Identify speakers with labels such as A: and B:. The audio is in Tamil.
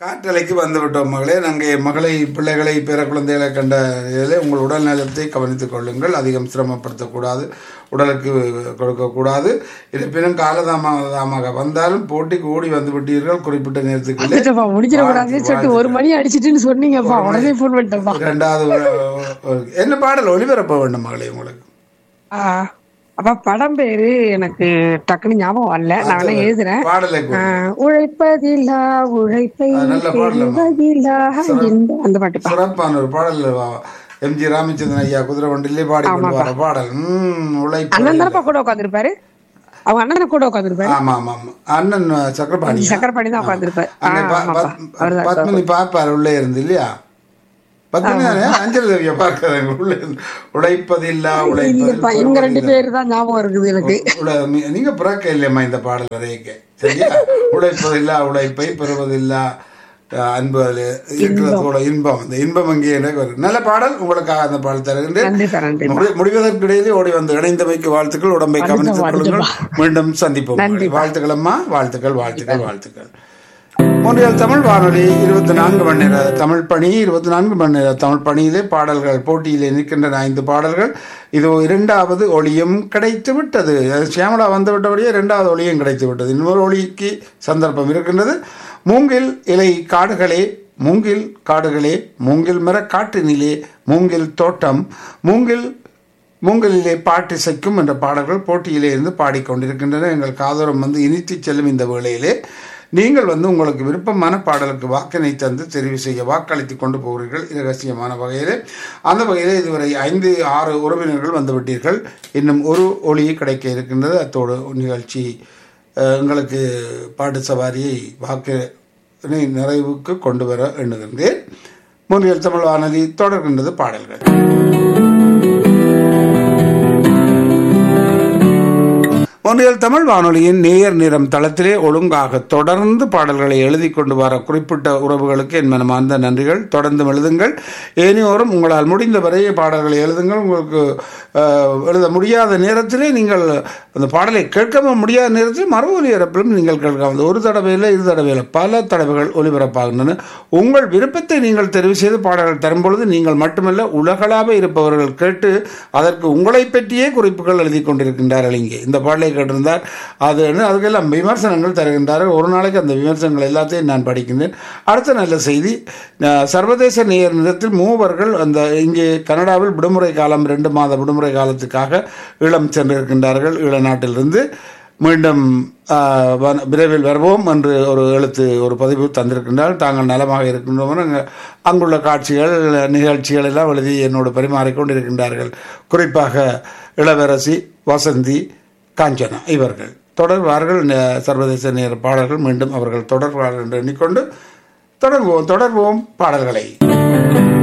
A: காற்றலைக்கு வந்துவிட்டோம் மகளே நாங்கள் மகளை பிள்ளைகளை பிற குழந்தைகளை கண்ட இதில் உங்கள் உடல் நலத்தை கவனித்துக் கொள்ளுங்கள் அதிகம் சிரமப்படுத்தக்கூடாது உடலுக்கு கொடுக்கக்கூடாது இருப்பினும் காலதாமதமாக வந்தாலும் போட்டிக்கு ஓடி வந்து விட்டீர்கள் குறிப்பிட்ட நேரத்துக்கு
B: வந்துட்டப்பா முடிச்சிடக்கூடாது சொல்லிட்டு ஒரு மணி அடிச்சிட்டுன்னு சொன்னீங்கப்பா உடனே போன் பண்ணிட்டேன்ப்பா
A: இரண்டாவது ஒரு- ஒரு- என்ன பாடல் ஒளிபரப்ப வேண்டும் மகளே உங்களுக்கு
B: ஆ, அப்பா படம் பேரு எனக்கு டக்குன்னு ஞாபகம் வரல நான் வேணா எழுதுறேன்
A: பாடலை
B: ஆ,
A: கூறு.
B: உழைப்பதில்லா உழைப்பை
A: அது நல்ல பாடலம்மா.
B: பெறுவதில்லா இந்த- அந்த பாட்டுப்பா
A: சிறப்பான ஒரு பாடல் எம்ஜி ராமச்சந்திரன் ஐயா குதிரை வண்டிலே பாடி கொண்டு வர பாடல் உம் உழைப்பு
B: அண்ணன் தானப்பா கூட உட்காந்துருப்பாரு அவங்க அண்ணன் கூட உட்காந்துருப்பாரு
A: ஆமா ஆமா ஆமா அண்ணன் சக்கரபாணி
B: சக்கரப்பாணி தான் உட்காந்துருப்பாரு
A: அன்னை பா- பத்- பத்மினி பார்ப்பார் உள்ளே இருந்து இல்லையா பத்மினி தானே அஞ்சலி தேவியை பார்க்கறாங்க உள்ளே இருந்து உழைப்பதில்லா
B: இல்லப்பா எங்க ரெண்டு
A: உழைப்பதில்
B: பேரு தான் ஞாபகம் இருக்குது எனக்கு
A: உழ- நீங்க பிறக்க இல்லையம்மா இந்த பாடல் வரையக்க சரியா உழைப்பதில்லா உழைப்பை பெறுவதில்லா அஹ், அன்பு அதில் இருக்கிறதோட இன்பம் அந்த இன்பம் அங்கே எனக்கு வரும். நல்ல பாடல் உங்களுக்காக அந்த பாடல் தருகின்றேன்
B: நன்றிப்பா நன்றி
A: முடி- முடிவதற்கு இடையிலே ஓடி வந்து இணைந்தமைக்கு வாழ்த்துக்கள் உடம்பை கவனித்துக் கொள்ளுங்கள் மீண்டும் சந்திப்போம் வாழ்த்துக்கள் அம்மா வாழ்த்துக்கள் வாழ்த்துக்கள் வாழ்த்துக்கள் மூன்றியல் தமிழ் வானொலி இருபத்தி நான்கு மணி நேர தமிழ் பணி இருபத்தி நான்கு மணி நேர தமிழ் பணியிலே பாடல்கள் போட்டியிலே நிற்கின்றன ஐந்து பாடல்கள் இது இரண்டாவது ஒளியும் கிடைத்து விட்டது அது சியாமலா வந்து விட்டபடியே இரண்டாவது ஒளியும் கிடைத்து விட்டது இன்னொரு ஒளிக்கு சந்தர்ப்பம் இருக்கின்றது மூங்கில் இலை காடுகளே மூங்கில் காடுகளே மூங்கில் மர காட்டினிலே மூங்கில் தோட்டம் மூங்கில் மூங்கலிலே பாட்டிசைக்கும் என்ற பாடல்கள் போட்டியிலே இருந்து பாடிக்கொண்டிருக்கின்றன எங்கள் காதோரம் வந்து இனித்துச் செல்லும் இந்த வேளையிலே நீங்கள் வந்து உங்களுக்கு விருப்பமான பாடலுக்கு வாக்கினை தந்து தெரிவு செய்ய வாக்களித்து கொண்டு போகிறீர்கள் இரகசியமான வகையிலே அந்த வகையிலே இதுவரை ஐந்து ஆறு உறவினர்கள் வந்துவிட்டீர்கள் இன்னும் ஒரு ஒளி கிடைக்க இருக்கின்றது அத்தோடு நிகழ்ச்சி அஹ், எங்களுக்கு பாட்டு சவாரியை வாக்கு நிறைவுக்கு கொண்டு வர எண்ணுகின்றேன் மூன்றியல் தமிழ் வானொலி தொடர்கின்றது பாடல்கள் ஒன்றியல் தமிழ் வானொலியின் நேயர் நிறம் தளத்திலே ஒழுங்காக தொடர்ந்து பாடல்களை எழுதி கொண்டு வர குறிப்பிட்ட உறவுகளுக்கு என் மனமார்ந்த நன்றிகள் தொடர்ந்து எழுதுங்கள் ஏனையோரும் உங்களால் முடிந்தவரை பாடல்களை எழுதுங்கள் உங்களுக்கு அஹ், எழுத முடியாத நேரத்திலே நீங்கள் அந்த பாடலை கேட்கவும் முடியாத நேரத்தில் மறு ஒலிபரப்பிலும் நீங்கள் கேட்கலாம் அது ஒரு தடவையில் இரு தடவையில் பல தடவைகள் ஒலிபரப்பாகின்றன உங்கள் விருப்பத்தை நீங்கள் தெரிவு செய்து பாடல்கள் தரும் பொழுது நீங்கள் மட்டுமல்ல உலகளாக இருப்பவர்கள் கேட்டு அதற்கு உங்களை பற்றியே குறிப்புகள் எழுதி கொண்டிருக்கின்றார்கள் இங்கே இந்த பாடலை கேட்டிருந்தார் அது அதுக்கெல்லாம் விமர்சனங்கள் தருகின்றார்கள் ஒரு நாளைக்கு அந்த விமர்சனங்கள் எல்லாத்தையும் நான் படிக்கின்றேன் அடுத்த நல்ல செய்தி அஹ், சர்வதேச நேர் நிறத்தில் மூவர்கள் அந்த இங்கே கனடாவில் விடுமுறை காலம் ரெண்டு மாத விடுமுறை காலத்துக்காக ஈழம் சென்றிருக்கின்றார்கள் ஈழ நாட்டிலிருந்து மீண்டும் ஆஹ், வ- விரைவில் வருவோம் என்று ஒரு எழுத்து ஒரு பதிவு தந்திருக்கின்றால் தாங்கள் நலமாக இருக்கின்றோம் அங்கு- அங்குள்ள காட்சிகள் நிகழ்ச்சிகள் எல்லாம் எழுதி என்னோடு பரிமாறிக்கொண்டிருக்கின்றார்கள் குறிப்பாக இளவரசி வசந்தி காஞ்சனா இவர்கள் தொடர்வார்கள் ந- சர்வதேச நேர பாடல்கள் மீண்டும் அவர்கள் தொடர்வார்கள் என்று எண்ணிக்கொண்டு தொடர்வோம் தொடர்வோம் பாடல்களை